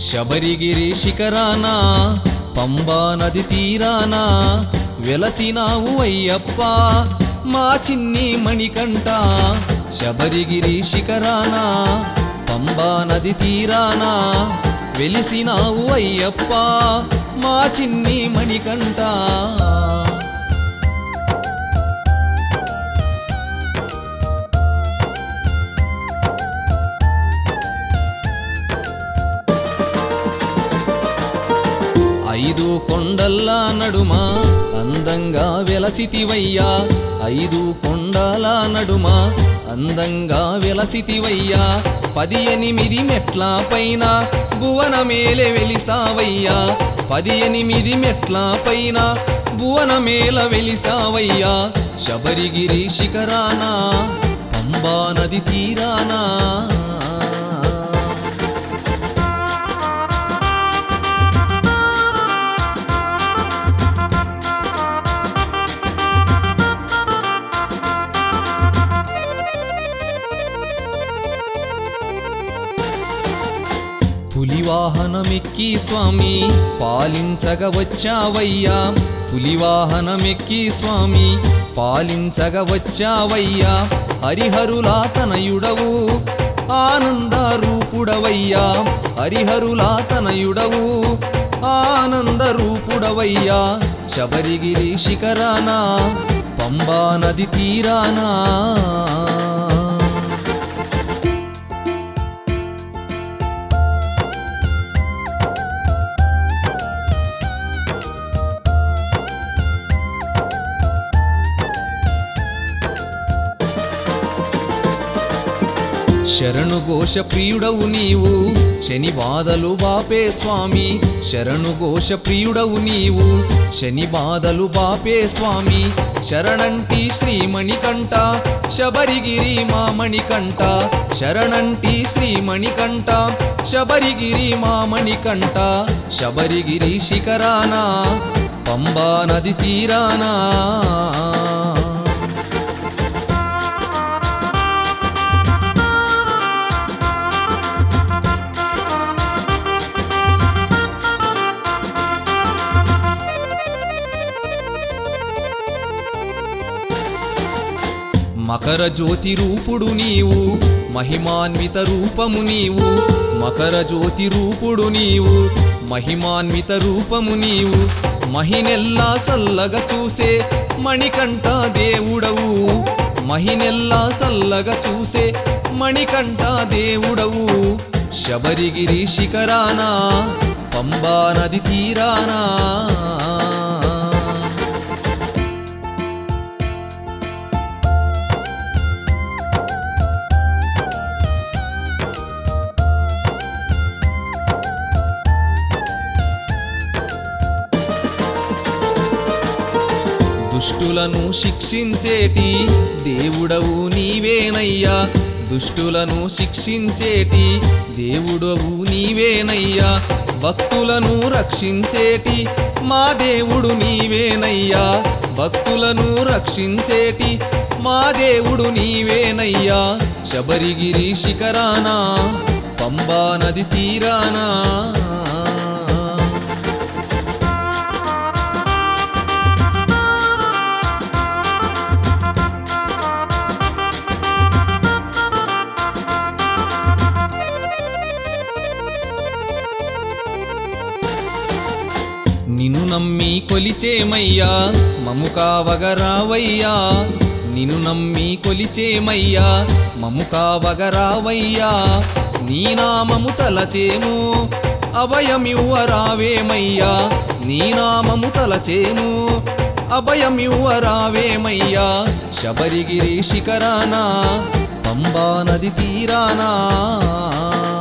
శబరిగిరి శిఖరాన పంబా నది తీరాన వెలసినావు అయ్యప్ప మా చిన్ని మణికంట శబరిగిరి శిఖరాన పంబా నది తీరాన వెలిసినావు అయ్యప్ప మా చిన్ని మణికంట ఐదు కొండల్ల నడుమ అందంగా వెలసితివయ్యా ఐదు కొండల నడుమ అందంగా వెలసితివయ్యా పది ఎనిమిది మెట్ల పైన భువన మేలే వెలిసావయ్యా పది ఎనిమిది మెట్ల పైన భువన మేల వెలిసావయ్యా శబరిగిరి శిఖరాన పంబా నది తీరానా పులివాహనమెక్కి స్వామి పాలించగ వచ్చావయ్యా పులివాహనమెక్కి స్వామి పాలించగ వచ్చావయ్యా హరిహరులా తనయుడవు ఆనంద రూపుడవయ్యా హరిహరులా తనయుడవు ఆనంద రూపుడవయ్యా శబరిగిరి శిఖరాన పంబా నది తీరానా శరణు ఘోష ప్రియుడవు నీవు శని బాధలు బాపే స్వామి శరణు ఘోష ప్రియుడవు నీవు శని బాధలు బాపే స్వామి శరణంటి శ్రీమణికంఠ శబరిగిరి మామణికంఠ శరణంటి శ్రీమణికంఠ శబరిగిరి మామణికంఠ శబరిగిరి శిఖరాన పంబా నది తీరానా మకర జ్యోతి రూపుడు నీవు మహిమాన్విత రూపము నీవు మకర జ్యోతి రూపుడు నీవు మహిమాన్విత రూపము నీవు మహినెల్లా సల్లగా చూసే మణికంఠ దేవుడవు మహినెల్లా సల్లగా చూసే మణికంఠ దేవుడవు శబరిగిరి శిఖరాన పంబా నది తీరానా దుష్టులను శిక్షించేటి దేవుడవు నీవేనయ్యా దుష్టులను శిక్షించేటి దేవుడవు నీవేనయ్యా భక్తులను రక్షించేటి మా దేవుడు నీవేనయ్యా భక్తులను రక్షించేటి మా దేవుడు నీవేనయ్యా శబరిగిరి శిఖరాన పంబా నది తీరానా నిన్ను నమ్మి కొలిచేమయ్యా మము కావగరావయ్యా నిన్ను నమ్మి కొలిచేమయ్యా మము కావగరావయ్యా నీ నామము తలచేము అభయమివ్వరావేమయ్యా నీ నామము తలచేము అభయమివ్వరావేమయ్యా శబరిగిరి శిఖరాన పంబా నది తీరానా